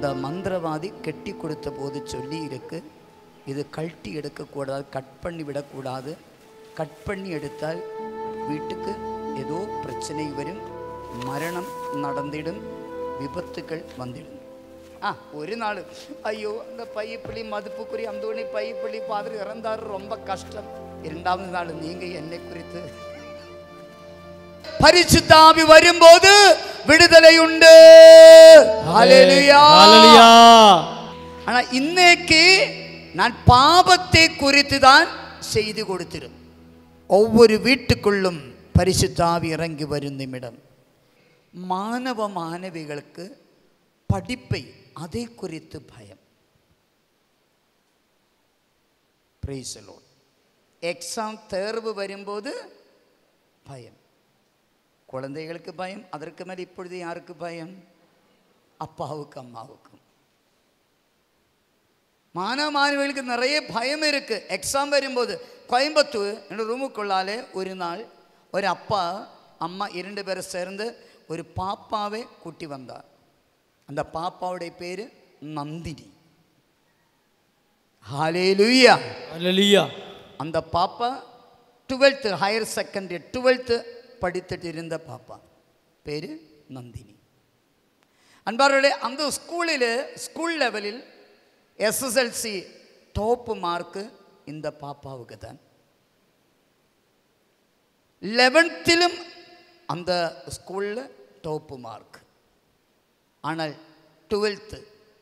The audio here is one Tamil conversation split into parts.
அந்த மந்திரவாதி கெட்டி கொடுத்த போது சொல்லி இருக்கு இது கழட்டி எடுக்கக்கூடாது கட் பண்ணி விடக்கூடாது கட் பண்ணி எடுத்தால் வீட்டுக்கு ஏதோ பிரச்சனை வரும் மரணம் நடந்திடும் விபத்துக்கள் வந்திடும் ஆ ஒரு நாள் ஐயோ அந்த பையப்பிள்ளி மதுப்புக்குறி அந்தோணி பையப்பிள்ளி பாதிரி இறந்தாரு ரொம்ப கஷ்டம் இரண்டாவது நாள் நீங்க என்னை குறித்து பரிசுத்தாவி வரும்போது விடுதலை உண்டு ஹalleluya. ஹalleluya ஆனா இன்னைக்கு நான் பாபத்தை குறித்து தான் செய்து கொடுத்திரும் ஒவ்வொரு வீட்டுக்குள்ளும் பரிசுத்தாவி இறங்கி வரும் நிமிடம் மாணவ மாணவிகளுக்கு படிப்பை அதை குறித்து பயம் பிரைசலோ எக்ஸாம் தேர்வு வரும்போது பயம் குழந்தைகளுக்கு பயம் அதற்கு மேல் இப்பொழுது யாருக்கு பயம் அப்பாவுக்கு அம்மாவுக்கும் மாணவ மாணவிகளுக்கு நிறைய பயம் இருக்கு எக்ஸாம் வரும்போது கோயம்புத்தூர் என்னோட ரூமுக்குள்ளாலே ஒரு நாள் ஒரு அப்பா அம்மா இரண்டு பேரும் சேர்ந்து ஒரு பாப்பாவை கூட்டி வந்தார் அந்த பாப்பாவுடைய பேரு நந்தினி ஹalleluya ஹalleluya அந்த பாப்பா டுவெல்த்து ஹையர் செகண்டரி டுவெல்த்து படித்துட்டு இருந்த பாப்பா பேர் நந்தினி அன்பார்களே அந்த ஸ்கூலில் ஸ்கூல் லெவலில் எஸ்எஸ்எல்சி டாப் மார்க்கு இந்த பாப்பாவுக்கு தான் லெவன்த்திலும் அந்த ஸ்கூலில் டாப் மார்க் ஆனால் டுவெல்த்து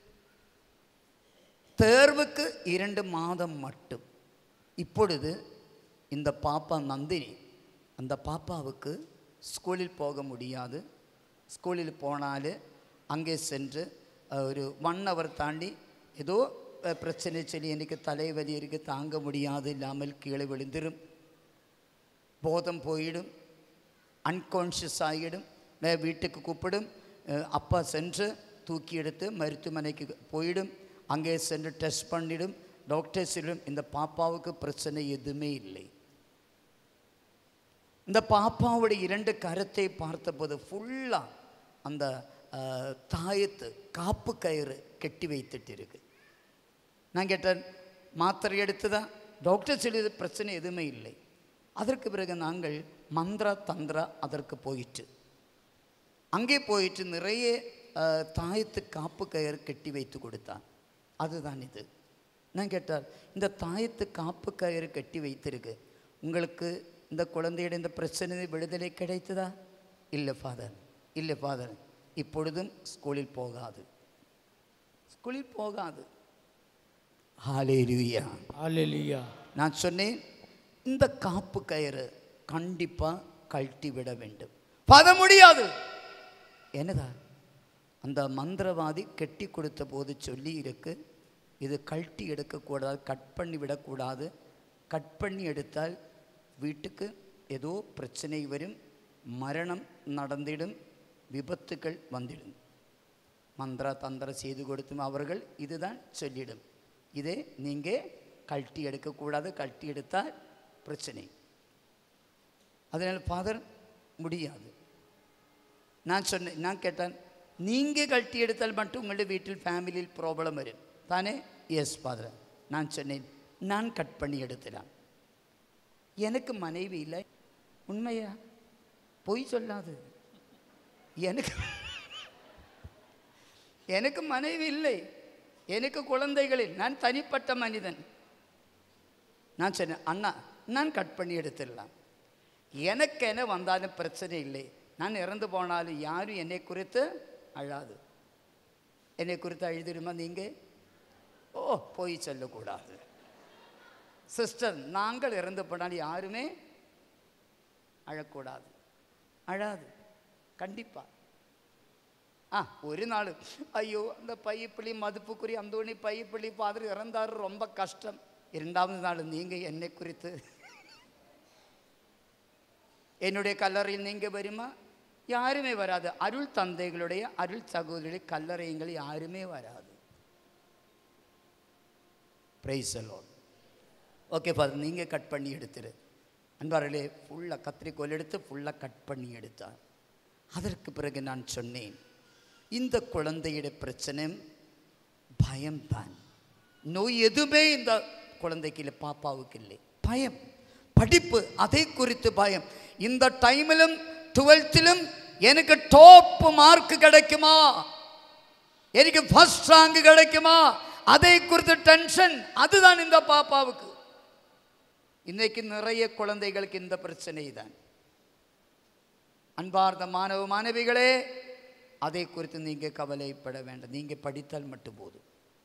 தேர்வுக்கு இரண்டு மாதம் மட்டும் இப்பொழுது இந்த பாப்பா நந்தினி அந்த பாப்பாவுக்கு ஸ்கூலில் போக முடியாது ஸ்கூலில் போனால் அங்கே சென்று அஹ், ஒரு ஒன் ஹவர் தாண்டி ஏதோ அஹ், பிரச்சனை சொல்லி எனக்கு தலைவலி இருக்கு தாங்க முடியாது இல்லாமல் கீழே விழுந்துரும் போதம் போயிடும் அன்கான்ஷியஸ் ஆகிடும் வே- வீட்டுக்கு கூப்பிடும் அஹ், அப்பா சென்று தூக்கி எடுத்து மருத்துவமனைக்கு போயிடும் அங்கே சென்று டெஸ்ட் பண்ணிடும் டாக்டர்ஸிடம் இந்த பாப்பாவுக்கு பிரச்சனை எதுவுமே இல்லை இந்த பாப்பாவுடைய இரண்டு கரத்தை பார்த்தபோது ஃபுல்லாக அந்த அஹ், தாயத்து காப்பு கயிறு கெட்டி வைத்துட்டு இருக்கு நான் கேட்டேன் மாத்திரை எடுத்ததா டாக்டர் சொல்லியது பிரச்சனை எதுவுமே இல்லை அதற்கு பிறகு நாங்கள் மந்திரா தந்திரா அதற்கு போயிட்டு அங்கே போயிட்டு நிறைய அஹ், தாயத்து காப்பு கயிறு கட்டி வைத்து கொடுத்தான் அதுதான் இது நான் கேட்டார் இந்த தாயத்து காப்பு கயிறு கட்டி வைத்திருக்கு உங்களுக்கு இந்த குழந்தையோட இந்த பிரச்சனை விடுதலை கிடைத்ததா இல்லை ஃபாதர் இல்லை ஃபாதர் இப்பொழுதும் ஸ்கூலில் போகாது ஸ்கூலில் போகாது ஹalleluya ஹalleluya நான் சொன்னேன் இந்த காப்பு கயிறு கண்டிப்பா கழட்டி விட வேண்டும் பத முடியாது என்னதா அந்த மந்திரவாதி கெட்டி கொடுத்த போது சொல்லி இருக்கு இது கழட்டி எடுக்கக்கூடாது கட் பண்ணி விடக்கூடாது கட் பண்ணி எடுத்தால் வீட்டுக்கு ஏதோ பிரச்சனை வரும் மரணம் நடந்திடும் விபத்துக்கள் வந்திடும் மந்திர தந்திர செய்து கொடுத்தும் அவர்கள் இதுதான் சொல்லிடும் இதை நீங்கள் கழட்டி எடுக்கக்கூடாது கழட்டி எடுத்தால் பிரச்சனை அதனால் ஃபாதர் முடியாது நான் சொன்னேன் நான் கேட்டேன் நீங்கள் கழட்டி எடுத்தால் மட்டும் உங்களுடைய வீட்டில் ஃபேமிலியில் ப்ராப்ளம் வரும் தானே எஸ் ஃபாதர் நான் சொன்னேன் நான் கட் பண்ணி எடுத்துலாம் எனக்கு மனைவி இல்லை உண்மையா பொய் சொல்லாது எனக்கு எனக்கு மனைவி இல்லை எனக்கு குழந்தைகள் இல்லை. நான் தனிப்பட்ட மனிதன் நான் சொன்னேன் அண்ணா நான் கட் பண்ணி எடுத்துடலாம் எனக்கு என்ன வந்தாலும் பிரச்சனை இல்லை நான் இறந்து போனாலும் யாரும் என்னை குறித்து அழாது என்னை குறித்து அழுதிருமா நீங்கள் ஓ போய் சொல்லக்கூடாது சிஸ்டர் நாங்கள் இறந்து போனால் யாருமே அழக்கூடாது அழாது கண்டிப்பா ஆ ஒரு நாள் ஐயோ அந்த பையப்பிள்ளி மதுப்புக்குறி அந்தோணி பையப்பிள்ளி பாதிரி இறந்தாரு ரொம்ப கஷ்டம் இரண்டாவது நாள் நீங்கள் என்னை குறித்து என்னுடைய கல்லறையில் நீங்கள் வருமா யாருமே வராது அருள் தந்தைகளுடைய அருள் சகோதரி கல்லறைங்கள் யாருமே வராது பிரைஸ் அலோன் ஓகே ஃபாதர் நீங்கள் கட் பண்ணி எடுத்துரு அன்பார்களே ஃபுல்லாக கத்திரிக்கோல் எடுத்து ஃபுல்லாக கட் பண்ணி எடுத்தார் அதற்கு பிறகு நான் சொன்னேன் இந்த குழந்தையுடைய பிரச்சனை பயம்தான் நோய் எதுவுமே இந்த குழந்தைக்கு இல்லை பாப்பாவுக்கு இல்லை பயம் படிப்பு அதை குறித்து பயம் இந்த டைமிலும் டுவெல்த்திலும் எனக்கு டாப் மார்க் கிடைக்குமா எனக்கு ஃபர்ஸ்ட் ரேங்க் கிடைக்குமா அதை குறித்து டென்ஷன் அதுதான் இந்த பாப்பாவுக்கு இன்னைக்கு நிறைய குழந்தைகளுக்கு இந்த பிரச்சனை தான் அன்பார்ந்த மாணவ மாணவிகளே அதை குறித்து நீங்க கவலைப்பட வேண்டாம் நீங்க படித்தால் மட்டும் போதும்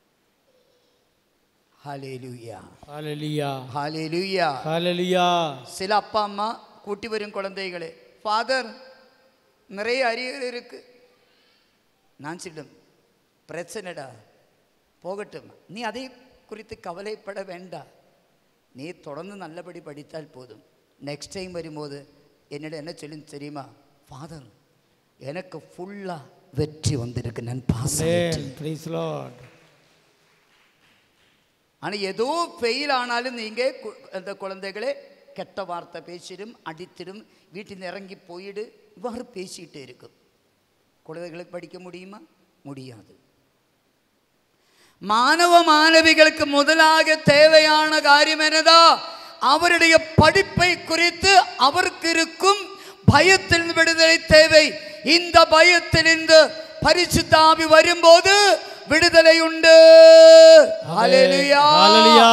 ஹalleluya ஹalleluya ஹalleluya ஹalleluya சில அப்பா அம்மா கூட்டி வரும் குழந்தைகளே ஃபாதர் நிறைய அரியர் இருக்கு நான் சொல்லும் பிரச்சனைடா போகட்டும் நீ அதை குறித்து கவலைப்பட வேண்டாம் நீ தொடர்ந்து நல்லபடி படித்தால் போதும் நெக்ஸ்ட் டைம் வரும்போது என்னிடம் என்ன சொல்லி தெரியுமா ஃபாதர் எனக்கு ஃபுல்லாக வெற்றி வந்திருக்கு நான் பாஸ் amen praise lord ஆனால் ஏதோ ஃபெயில் ஆனாலும் நீங்கள் அந்த குழந்தைகளே கெட்ட வார்த்தை பேசிடும் அடித்திடும் வீட்டில் இறங்கி போயிடு இவ்வாறு பேசிட்டு இருக்கும் குழந்தைகளுக்கு படிக்க முடியுமா முடியாது மாணவ மாணவிகளுக்கு முதலாக தேவையான காரியம் என்னதா அவருடைய படிப்பை குறித்து அவருக்கு இருக்கும் பயத்தில் விடுதலை தேவை இந்த பயத்திலிருந்து பரிசுத்தாவி வரும்போது விடுதலை உண்டு ஹalleluya ஹalleluya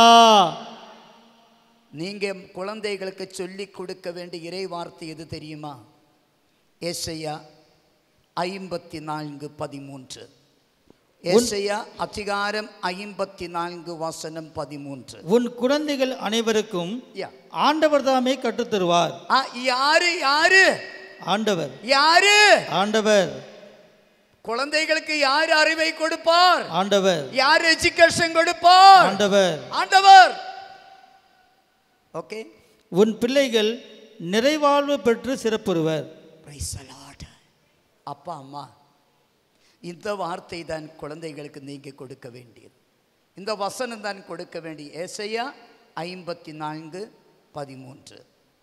நீங்க குழந்தைகளுக்கு சொல்லி கொடுக்க வேண்டிய இறை வார்த்தை எது தெரியுமா ஏசையா ஐம்பத்தி நான்கு பதிமூன்று ஏசையா அதிகாரம் ஐம்பத்தி நான்கு வசனம் பதிமூன்று உன் குழந்தைகள் அனைவருக்கும் யா. ஆண்டவர் தாமே கற்றுத் தருவார் ஆ, யாரு யாரு ஆண்டவர் யாரு ஆண்டவர் குழந்தைகளுக்கு யார் அறிவை கொடுப்பார் ஆண்டவர் யார் எஜுகேஷன் கொடுப்பார் ஆண்டவர் ஆண்டவர் ஓகே உன் பிள்ளைகள் நிறைவாழ்வு பெற்று சிறப்புறுவர் Praise the Lord. அப்பா அம்மா இந்த வார்த்தை தான் குழந்தைகளுக்கு நீங்க கொடுக்க வேண்டியது இந்த வசனம் தான் கொடுக்க வேண்டிய ஏசையா ஐம்பத்தி நான்கு பதிமூன்று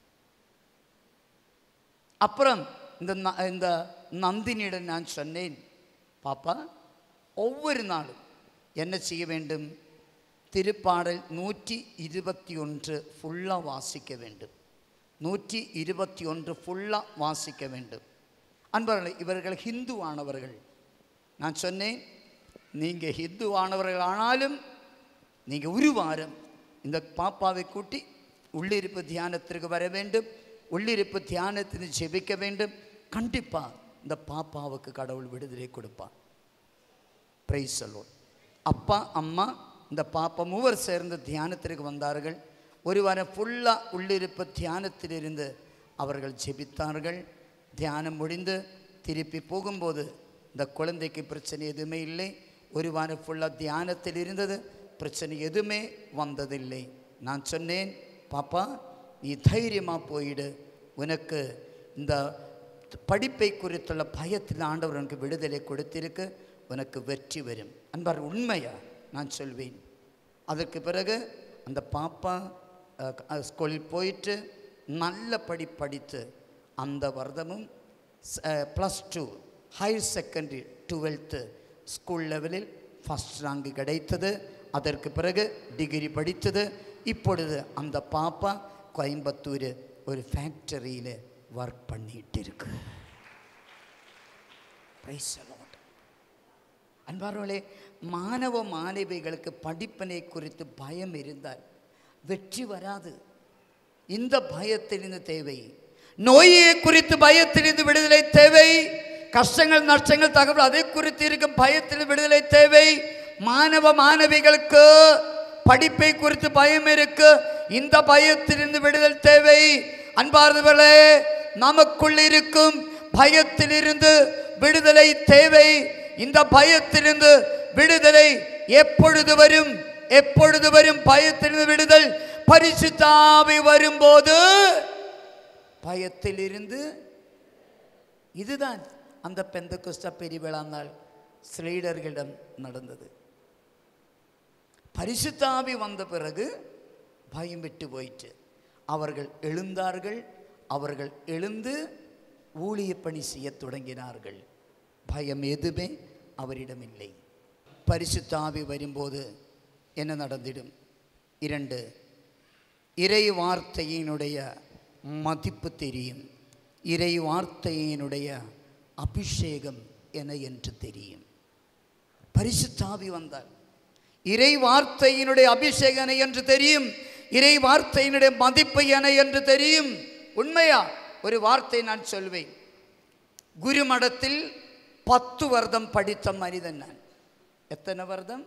அப்புறம் இந்த ந- இந்த நந்தினியிடம் நான் சொன்னேன் பாப்பா ஒவ்வொரு நாளும் என்ன செய்ய வேண்டும் திருப்பாடல் நூற்றி இருபத்தி ஒன்று ஃபுல்லாக வாசிக்க வேண்டும் நூற்றி இருபத்தி ஒன்று ஃபுல்லாக வாசிக்க வேண்டும் அன்பர்களே இவர்கள் ஹிந்து ஆனவர்கள் நான் சொன்னேன் நீங்கள் ஹிந்து ஆனவர்கள் ஆனாலும் நீங்கள் ஒரு வாரம் இந்த பாப்பாவை கூட்டி உள்ளிருப்பு தியானத்திற்கு வர வேண்டும் உள்ளிருப்பு தியானத்தில் ஜெபிக்க வேண்டும் கண்டிப்பாக இந்த பாப்பாவுக்கு கடவுள் விடுதலை கொடுப்பார் பிரைஸ் சொல்லுவோம் அப்பா அம்மா இந்த பாப்பா மூவர் சேர்ந்து தியானத்திற்கு வந்தார்கள் ஒரு வாரம் ஃபுல்லாக உள்ளிருப்பு தியானத்திலிருந்து அவர்கள் ஜெபித்தார்கள் தியானம் முடிந்து திருப்பி போகும்போது இந்த குழந்தைக்கு பிரச்சனை எதுவுமே இல்லை ஒரு வாரம் ஃபுல்லாக தியானத்தில் இருந்தது பிரச்சனை எதுவுமே வந்ததில்லை நான் சொன்னேன் பாப்பா நீ தைரியமாக போயிடு உனக்கு இந்த படிப்பை குறித்துள்ள பயத்தில் ஆண்டவர் உனக்கு விடுதலை கொடுத்திருக்கு உனக்கு வெற்றி வரும் அன்பார் உண்மையா நான் சொல்வேன் அதற்கு பிறகு அந்த பாப்பா அஹ், அஹ், ஸ்கூலில் போயிட்டு நல்ல படி படித்து அந்த வருடமும் plus two higher secondary twelfth school லெவலில் ஃபஸ்ட் ரேங்க் கிடைத்தது அதற்கு பிறகு டிகிரி படித்தது இப்பொழுது அந்த பாப்பா கோயம்புத்தூர் ஒரு ஃபேக்டரியில் ஒர்க் பண்ணிட்டு இருக்கு Praise the Lord. அன்பார்களே மாணவ மாணவிகளுக்கு படிப்பினை குறித்து பயம் இருந்தால் வெற்றி வராது இந்த பயத்திலிருந்து தேவை நோயை குறித்து பயத்திலிருந்து விடுதலை தேவை கஷ்டங்கள் நஷ்டங்கள் தகவல் அதை குறித்து இருக்கும் பயத்தில் விடுதலை தேவை மாணவ மாணவிகளுக்கு படிப்பை குறித்து பயம் இருக்கு இந்த பயத்திலிருந்து விடுதலை தேவை அன்பார்ந்தவர்களே நமக்குள் இருக்கும் பயத்திலிருந்து விடுதலை தேவை இந்த பயத்திலிருந்து விடுதலை எப்பொழுது வரும் எப்பொழுது வரும் பயத்திலிருந்து விடுதல் பரிசுத்தாவி வரும்போது பயத்திலிருந்து இதுதான் அந்த பெந்தகுஸ்த பெரிவிழா நாள் ஸ்லீடர்களிடம் நடந்தது பரிசுத்தாவி வந்த பிறகு பயம் விட்டு போயிற்று அவர்கள் எழுந்தார்கள் அவர்கள் எழுந்து ஊழிய பணி செய்யத் தொடங்கினார்கள் பயம் எதுவுமே அவரிடம் இல்லை பரிசுத்தாவி வரும்போது என்ன நடந்திடும் இரண்டு இறை வார்த்தையினுடைய மதிப்பு தெரியும் இறை வார்த்தையினுடைய அபிஷேகம் என என்று தெரியும் பரிசுத்தாவி வந்தார் இறை வார்த்தையினுடைய அபிஷேகம் என என்று தெரியும் இறை வார்த்தையினுடைய மதிப்பு என என்று தெரியும் உண்மையா ஒரு வார்த்தை நான் சொல்வேன் குருமடத்தில் பத்து வருடம் படித்த மனிதன் நான் எத்தனை வருடம்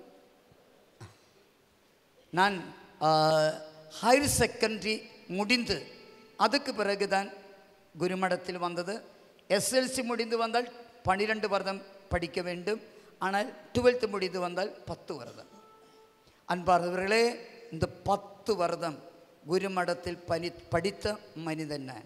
நான் ஹையர் செகண்டரி முடிந்து அதுக்கு பிறகுதான் குருமடத்தில் வந்தது எஸ்எல்சி முடிந்து வந்தால் பன்னிரெண்டு வருடம் படிக்க வேண்டும் ஆனால் டுவெல்த்து முடிந்து வந்தால் பத்து வருடம் அன்பார்ந்தவர்களே இந்த பத்து வருடம் குருமடத்தில் பனி படித்த மனிதன் நான்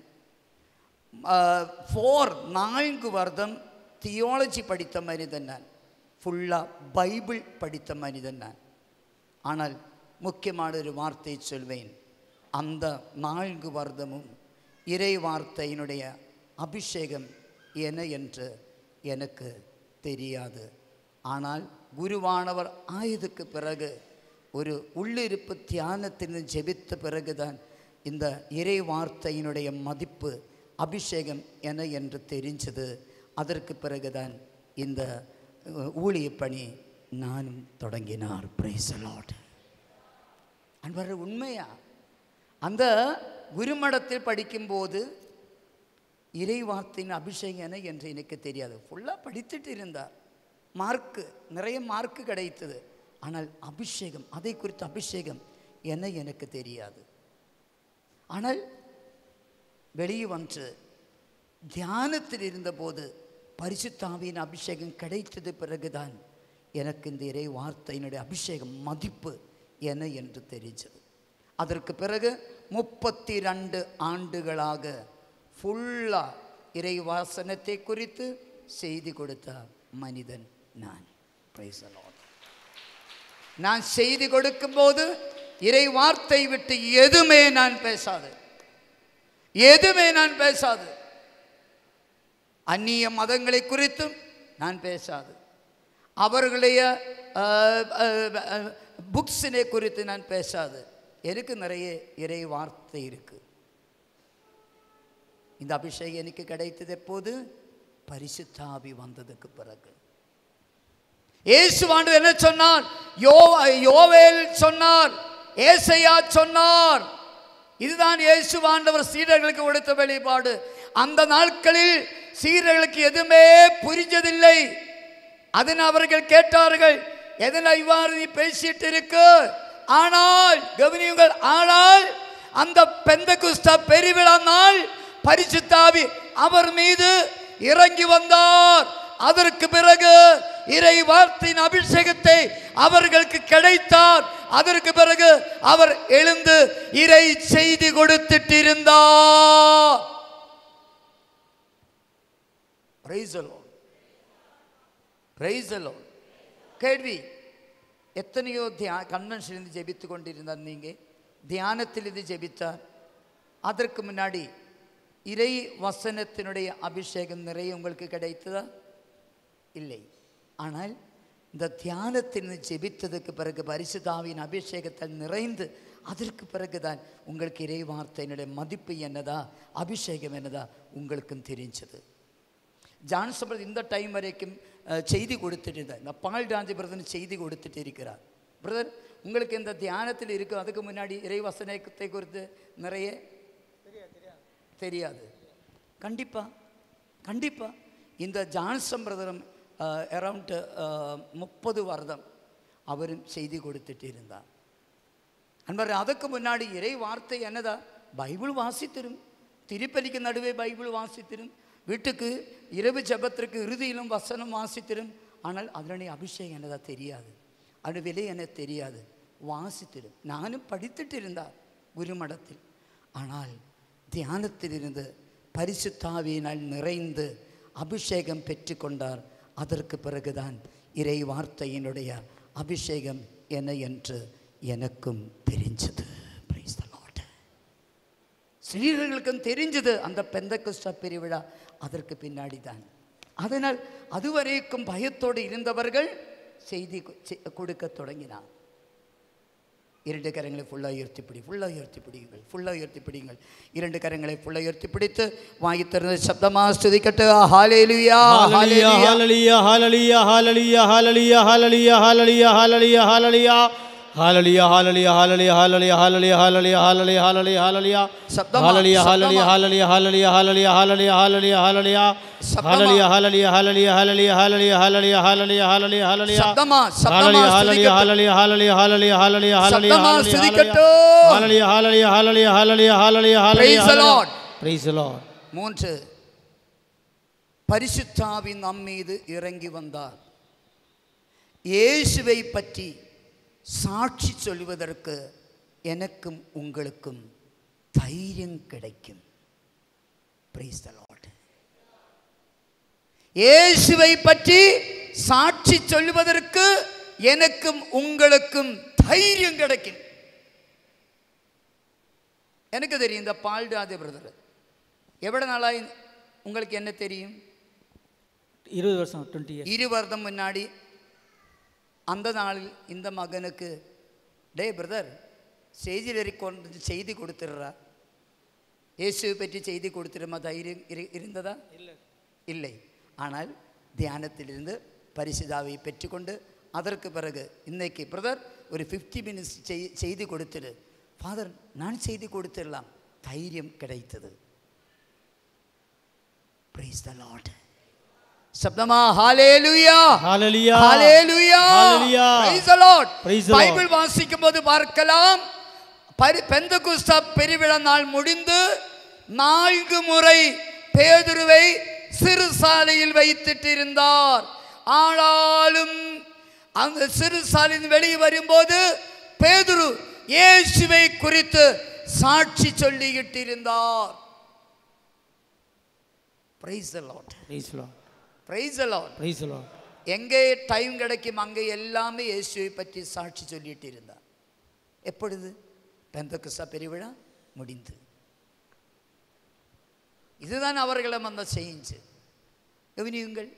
ஃபோர் நான்கு வருடம் தியாலஜி படித்த மனிதன் நான் ஃபுல்லாக பைபிள் படித்த மனிதன் நான் ஆனால் முக்கியமான ஒரு வார்த்தையை சொல்வேன் அந்த நான்கு வருடமும் இறை வார்த்தையினுடைய அபிஷேகம் என என்று எனக்கு தெரியாது ஆனால் குருவானவர் ஆயதுக்கு பிறகு ஒரு உள்ளிருப்பு தியானத்தின் ஜெபித்த பிறகுதான் இந்த இறை வார்த்தையினுடைய மதிப்பு அபிஷேகம் என என்று தெரிஞ்சது அதற்கு பிறகுதான் இந்த அஹ், ஊழிய பணி நானும் தொடங்கினார் பிரைஸ் லார்ட் அன்பர் உண்மையா அந்த குருமடத்தில் படிக்கும்போது இறை வார்த்தையின் அபிஷேகம் என என்று எனக்கு தெரியாது ஃபுல்லாக படித்துட்டு இருந்தார் மார்க்கு நிறைய மார்க்கு கிடைத்தது ஆனால் அபிஷேகம் அதை குறித்த அபிஷேகம் என எனக்கு தெரியாது ஆனால் வெளியே வந்து தியானத்தில் இருந்தபோது பரிசுத்தாவியின் அபிஷேகம் கிடைத்தது பிறகுதான் எனக்கு இந்த இறை வார்த்தையினுடைய அபிஷேகம் மதிப்பு என என்று தெரிஞ்சது அதற்கு பிறகு முப்பத்தி ரெண்டு ஆண்டுகளாக ஃபுல்லாக இறை வாசனத்தை குறித்து செய்தி கொடுத்த மனிதன் நான் Praise the Lord. நான் செய்தி கொடுக்கும்போது இறை வார்த்தை விட்டு எதுவுமே நான் பேசாது எதுவுமே நான் பேசாது அந்நிய மதங்களை குறித்தும் நான் பேசாது அவர்களுடைய புக்ஸினை குறித்து நான் பேசாது எனக்கு நிறைய இறை வார்த்தை இருக்கு இந்த அபிஷேகம் எனக்கு கிடைத்தது எப்போது பரிசுத்தாவி வந்ததுக்கு பிறகு இயேசுவாண்டு என்ன சொன்னார் யோ யோவேல் சொன்னார் ஏசையா சொன்னார் இதுதான் இயேசுவாண்டவர் சீடர்களுக்கு கொடுத்த வெளிப்பாடு அந்த நாட்களில் சீடர்களுக்கு எதுவுமே புரிஞ்சதில்லை அதன் அவர்கள் கேட்டார்கள் எதனா இவ்வாறு நீ பேசிட்டு இருக்கு ஆனால் கவனியுங்கள் ஆனால் அந்த பெந்த குஸ்தா பெருவிழா நாள் பரிசுத்தாவி அவர் மீது இறங்கி வந்தார் அதற்கு பிறகு இறை வார்த்தையின் அபிஷேகத்தை அவர்களுக்கு கிடைத்தார் அதற்கு பிறகு அவர் எழுந்து இறை செய்தி கொடுத்துட்டு இருந்தார் Praise the Lord. Praise the Lord. கேள்வி எத்தனையோ தியா கன்வென்ஷன் இருந்து ஜெபித்து கொண்டிருந்தார் நீங்கள் தியானத்தில் இருந்து ஜெபித்தார் அதற்கு முன்னாடி இறை வசனத்தினுடைய அபிஷேகம் நிறைய உங்களுக்கு கிடைத்ததா இல்லை ஆனால் இந்த தியானத்தில் ஜெபித்ததுக்கு பிறகு பரிசுதாவின் அபிஷேகத்தில் நிறைந்து அதற்கு பிறகுதான் உங்களுக்கு இறை வார்த்தையினுடைய மதிப்பு என்னதா அபிஷேகம் என்னதா உங்களுக்கும் தெரிஞ்சது ஜான்சன் பிரதர் இந்த டைம் வரைக்கும் அஹ், செய்தி கொடுத்துட்டு இருந்தார் இந்த பால் ராஜி பிரதர் செய்தி கொடுத்துட்டு இருக்கிறார் பிரதர் உங்களுக்கு இந்த தியானத்தில் இருக்கும் அதுக்கு முன்னாடி இறை வசனத்தை குறித்து நிறைய தெரியாது கண்டிப்பாக கண்டிப்பாக இந்த ஜான்சன் பிரதரும் அரவுண்ட் முப்பது வருடம் அவரும் செய்தி கொடுத்துட்டு இருந்தார் அன்பர் அதுக்கு முன்னாடி இறை வார்த்தை என்னதா பைபிள் வாசித்திரும் திருப்பலிக்கு நடுவே பைபிள் வாசித்திரும் வீட்டுக்கு இரவு ஜெபத்திற்கு இறுதியிலும் வசனம் வாசித்திரும் ஆனால் அதனுடைய அபிஷேகம் என்னதா தெரியாது அது விலை எனக்கு தெரியாது வாசித்திடும் நானும் படித்துட்டு இருந்தார் குருமடத்தில் ஆனால் தியானத்திலிருந்து பரிசுத்தாவியினால் நிறைந்து அபிஷேகம் பெற்றுக்கொண்டார் அதற்கு பிறகுதான் இறை வார்த்தையினுடைய அபிஷேகம் என்ன என்று எனக்கும் தெரிஞ்சது Praise the Lord. சிலர்களுக்கும் தெரிஞ்சது அந்த பெந்தகுஸ்த பெருவிழா அதற்கு பின்னாடி தான் அதனால் அதுவரைக்கும் பயத்தோடு இருந்தவர்கள் செய்தி கொ- செ- கொடுக்க தொடங்கினான் இரண்டு கரங்களை ஃபுல்லாக உயர்த்தி பிடி ஃபுல்லாக உயர்த்தி பிடிங்கள் ஃபுல்லாக உயர்த்தி பிடிங்கள் இரண்டு கரங்களை ஃபுல்லாக உயர்த்தி பிடித்து வாங்கி திறந்த சப்தமாக ஸ்துதிக்கட்டு ஹalleluya hallelujah hallelujah hallelujah hallelujah hallelujah hallelujah hallelujah hallelujah hallelujah hallelujah hallelujah hallelujah hallelujah hallelujah hallelujah hallelujah hallelujah hallelujah சப்தமா, hallelujah சப்தமா. Hallelujah hallelujah hallelujah hallelujah hallelujah hallelujah சப்தமா. Hallelujah hallelujah hallelujah hallelujah hallelujah hallelujah hallelujah hallelujah hallelujah சப்தமா, சப்தமா hallelujah hallelujah ஸ்துதிக்கட்டும். Hallelujah hallelujah hallelujah hallelujah சப்தமா hallelujah ஸ்துதிக்கட்டும். Hallelujah hallelujah hallelujah hallelujah hallelujah hallelujah Praise the Lord. praise the lord மூன்று பரிசுத்தாவி நம் மீது இறங்கி வந்தார் இயேசுவை பற்றி சாட்சி சொல்வதற்கு எனக்கும் உங்களுக்கும் தைரியம் கிடைக்கும் Praise the Lord. இயேசுவை பற்றி சாட்சி சொல்வதற்கு எனக்கும் உங்களுக்கும் தைரியம் கிடைக்கும் எனக்கு தெரியும் இந்த பால்டாதே பிரதர் எவ்வளோ நாளாய் உங்களுக்கு என்ன தெரியும் இருபது வருஷம் டுவெண்ட்டி இயர்ஸ் இரு வருடம் முன்னாடி அந்த நாளில் இந்த மகனுக்கு டே பிரதர் செய்தியில் கொண்டு செய்தி கொடுத்துடுறா இயேசுவை பற்றி செய்தி கொடுத்துருமா தைரியம் இரு- இருந்ததா இல்லை இல்லை ஆனால் தியானத்திலிருந்து பரிசுதாவை பெற்றுக்கொண்டு அதற்கு பிறகு இன்னைக்கு பிரதர் ஒரு ஃபிஃப்டி மினிட்ஸ் செய் செய்தி கொடுத்துடு ஃபாதர் நான் செய்தி கொடுத்துடலாம் தைரியம் கிடைத்தது Praise the Lord. சப்தமா ஹalleluya Hallelujah. ஹalleluya Hallelujah. Praise the Lord. Praise the Lord. Bible வாசிக்கும் போது பார்க்கலாம் பரி பெந்தகுஸ்தா பெருவிழா நாள் முடிந்து நான்கு முறை பேதுருவை சிறுசாலையில் வைத்துட்டு இருந்தார் ஆனாலும் அந்த சிறுசாலையின் வெளியே வரும்போது பேதுரு இயேசுவை குறித்து சாட்சி சொல்லிக்கிட்டு இருந்தார் praise the Lord Praise the Lord. Praise the Lord Praise the Lord. எங்கே டைம் கிடைக்கும் அங்கே எல்லாமே இயேசுவை பற்றி சாட்சி சொல்லிட்டு இருந்தார் எப்பொழுது பெந்தகுஸ்தா பெருவிழா முடிந்து இதுதான் அவர்களை வந்த செஞ்சு கவனியுங்கள்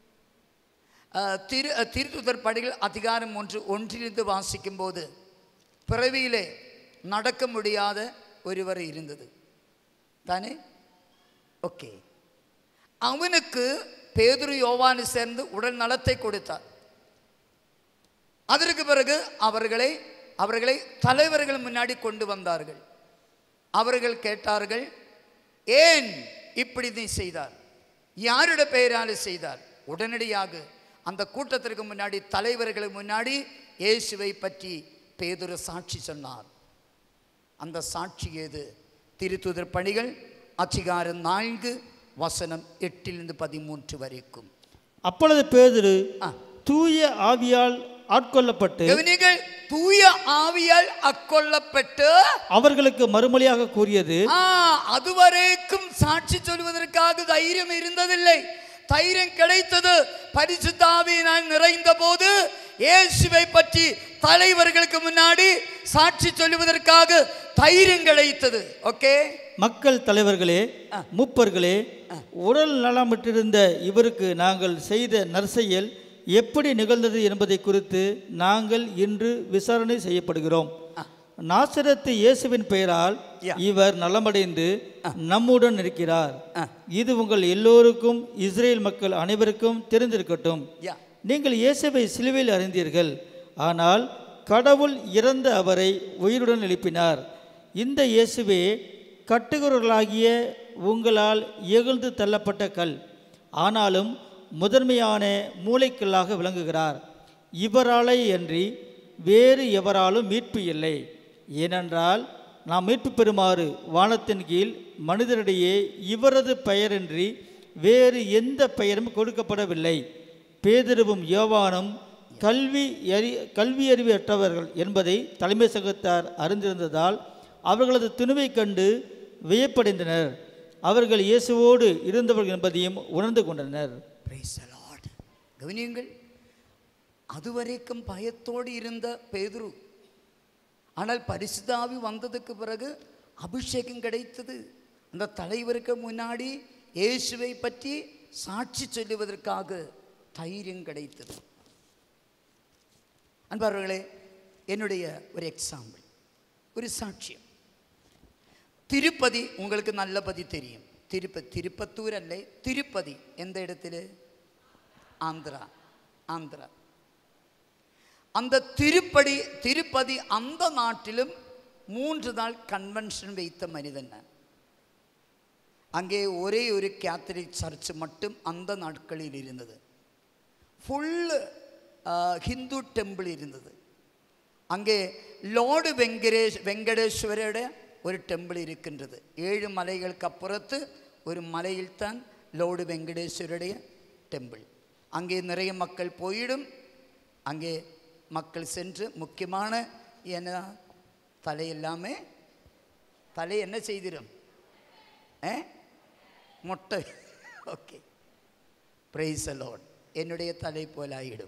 அஹ், திரு அஹ், திருத்துதர் படைகள் அதிகாரம் ஒன்று ஒன்றிலிருந்து வாசிக்கும் போது பிறவியிலே நடக்க முடியாத ஒருவர் இருந்தது தானே ஓகே அவனுக்கு பேதுரு யோவானு சேர்ந்து உடல் நலத்தை கொடுத்தார் அதற்கு பிறகு அவர்களை அவர்களை தலைவர்கள் முன்னாடி கொண்டு வந்தார்கள் அவர்கள் கேட்டார்கள் ஏன் இப்படி நீ செய்தார் யாருடைய பெயரால் செய்தார் உடனடியாக அந்த கூட்டத்திற்கு முன்னாடி தலைவர்களுக்கு முன்னாடி இயேசுவை பற்றி பேதுரு சாட்சி சொன்னார் அந்த சாட்சி ஏது திருத்துதர் பணிகள் அச்சிகாரம் நான்கு வசனம் எட்டிலிருந்து பதிமூன்று வரைக்கும் அப்பொழுது பேதுரு ஆ. தூய ஆவியால் ஆட்கொள்ளப்பட்டு கவனிகள் தூய ஆவியால் அக்கொள்ளப்பட்டு அவர்களுக்கு மறுமொழியாக கூறியது ஆ, அதுவரைக்கும் சாட்சி சொல்வதற்காக தைரியம் இருந்ததில்லை தைரியம் கிடைத்தது பரிசுத்தாவியினால் நிறைந்த போது இயேசுவை பற்றி தலைவர்களுக்கு முன்னாடி சாட்சி சொல்லுவதற்காக தைரியம் கிடைத்தது ஓகே மக்கள் தலைவர்களே மூப்பர்களே உடல் நலமற்றிருந்த இவருக்கு நாங்கள் செய்த நற்செயல் எப்படி நிகழ்ந்தது என்பதை குறித்து நாங்கள் இன்று விசாரணை செய்யப்படுகிறோம் நாசரத்து இயேசுவின் பெயரால் Yeah. இவர் நலமடைந்து நம்முடன் இருக்கிறார் இது உங்கள் எல்லோருக்கும் இஸ்ரேல் மக்கள் அனைவருக்கும் தெரிந்திருக்கட்டும் யா நீங்கள் இயேசுவை சிலுவையில் அறிந்தீர்கள் ஆனால் கடவுள் இறந்த அவரை உயிருடன் எழுப்பினார் இந்த இயேசுவே கட்டுகிறவர்களாகிய உங்களால் இகழ்ந்து தள்ளப்பட்ட கல் ஆனாலும் முதன்மையான மூளைக்கல்லாக விளங்குகிறார் இவராலே அன்றி வேறு எவராலும் மீட்பு இல்லை ஏனென்றால் நாம் மீட்பு பெறுமாறு வானத்தின் கீழ் மனிதரிடையே இவரது பெயரின்றி வேறு எந்த பெயரும் கொடுக்கப்படவில்லை பேதுருவும் யோவானும் கல்வி அறி கல்வி அறிவற்றவர்கள் என்பதை தலைமை சங்கத்தார் அறிந்திருந்ததால் அவர்களது துணிவைக் கண்டு வியப்படைந்தனர் அவர்கள் இயேசுவோடு இருந்தவர்கள் என்பதையும் உணர்ந்து கொண்டனர் Praise the Lord. கவனியுங்கள் அதுவரைக்கும் பயத்தோடு இருந்த பேதுரு ஆனால் பரிசுத்தாவி வந்ததுக்கு பிறகு அபிஷேகம் கிடைத்தது அந்த தலைவருக்கு முன்னாடி இயேசுவை பற்றி சாட்சி சொல்லுவதற்காக தைரியம் கிடைத்தது அன்பார்களே என்னுடைய ஒரு எக்ஸாம்பிள் ஒரு சாட்சியம் திருப்பதி உங்களுக்கு நல்லபதி தெரியும் திருப்பதி திருப்பத்தூர் அல்ல திருப்பதி எந்த இடத்துல ஆந்திரா ஆந்திரா அந்த திருப்பதி திருப்பதி அந்த நாட்டிலும் மூன்று நாள் கன்வென்ஷன் வைத்த மனிதன் நான் அங்கே ஒரே ஒரு கேத்தலிக் சர்ச் மட்டும் அந்த நாட்களில் இருந்தது ஃபுல்லு ஹிந்து டெம்பிள் இருந்தது அங்கே லார்டு வெங்கடேஷ் வெங்கடேஸ்வரோட ஒரு டெம்பிள் இருக்கின்றது ஏழு மலைகளுக்கு அப்புறத்து ஒரு மலையில்தான் லார்டு வெங்கடேஸ்வருடைய டெம்பிள் அங்கே நிறைய மக்கள் போயிடும் அங்கே மக்கள் சென்று முக்கியமான என்ன தலை எல்லாமே தலை என்ன செய்திடும் ஏ மொட்டை ஓகே பிரைஸ் அலோன் என்னுடைய தலை போலாயிடும்